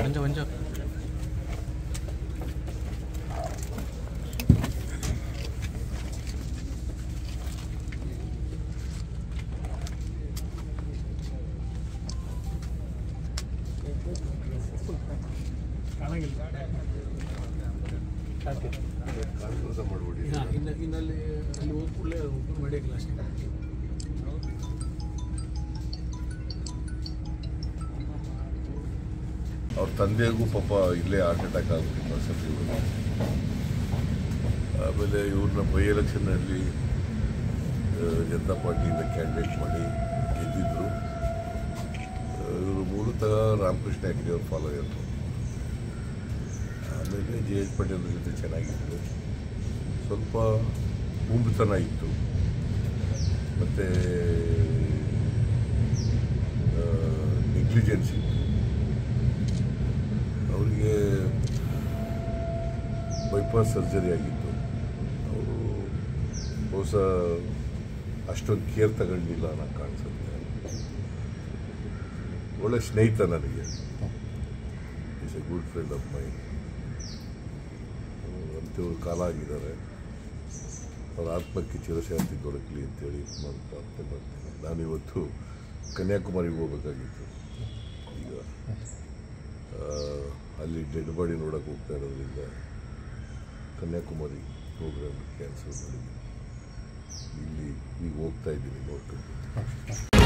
ಮಂಜ ಮಂಜ ಕಾಂಗ್ರೆಸ್ ಮಾಡ್ಬಿಡಿ ಇನ್ನು ಇನ್ನಲ್ಲಿ ಅಲ್ಲಿ ಹೋದ ಕೂಡಲೇ ಓಪನ್ ಮಾಡಿಲ್ಲ ಅಷ್ಟೇ ಅವ್ರ ತಂದೆಗೂ ಪಾಪ ಇಲ್ಲೇ ಹಾರ್ಟ್ ಅಟ್ಯಾಕ್ ಆಗ್ಬಿಟ್ಟಿತ್ತು ಸತಿ ಆಮೇಲೆ ಇವ್ರನ್ನ ಬೈ ಎಲೆಕ್ಷನ್ನಲ್ಲಿ ಜನತಾ ಪಾರ್ಟಿಯಿಂದ ಕ್ಯಾಂಡಿಡೇಟ್ ಮಾಡಿ ಗೆದ್ದಿದ್ರು ಇವರು ಮೂಲತಃ ರಾಮಕೃಷ್ಣ ಹೆಗ್ಡೆ ಅವ್ರ ಫಾಲೋಯರ್ ಆಮೇಲೆ ಜೆ ಎಚ್ ಪಟೇಲ್ ಜೊತೆ ಚೆನ್ನಾಗಿತ್ತು ಸ್ವಲ್ಪ ಉಂಬುತನ ಇತ್ತು ಮತ್ತು ನೆಗ್ಲಿಜೆನ್ಸ್ ಇತ್ತು ಅವರಿಗೆ ಬೈಪಾಸ್ ಸರ್ಜರಿ ಆಗಿತ್ತು ಅವರು ಹೊಸ ಅಷ್ಟೊಂದು ಕೇರ್ ತಗೊಂಡಿಲ್ಲ ಅನ್ನೋ ಕಾಣಿಸುತ್ತೆ ಒಳ್ಳೆ ಸ್ನೇಹಿತ ನನಗೆ is a good friend of my ಅಂತ್ಯವ್ರ ಕಾಲ ಆಗಿದ್ದಾರೆ ಅವ್ರ ಆತ್ಮಕ್ಕೆ ಚಿರಶಾಂತಿ ದೊರಕಲಿ ಅಂತೇಳಿ ನಾನು ಪ್ರಾರ್ಥನೆ ಮಾಡ್ತೀನಿ ನಾನಿವತ್ತು ಕನ್ಯಾಕುಮಾರಿಗೆ ಹೋಗ್ಬೇಕಾಗಿತ್ತು ಈಗ ಆ, ಅಲ್ಲಿ ಡೆಡ್ ಬಾಡಿ ನೋಡೋಕೆ ಹೋಗ್ತಾ ಇರೋದ್ರಿಂದ ಕನ್ಯಾಕುಮಾರಿ ಪ್ರೋಗ್ರಾಮ್ ಕ್ಯಾನ್ಸಲ್ ಮಾಡಿದ್ದೀನಿ ಇಲ್ಲಿ ಈಗ ಹೋಗ್ತಾ ಇದ್ದೀನಿ ನೋಡ್ಕೊಂಡು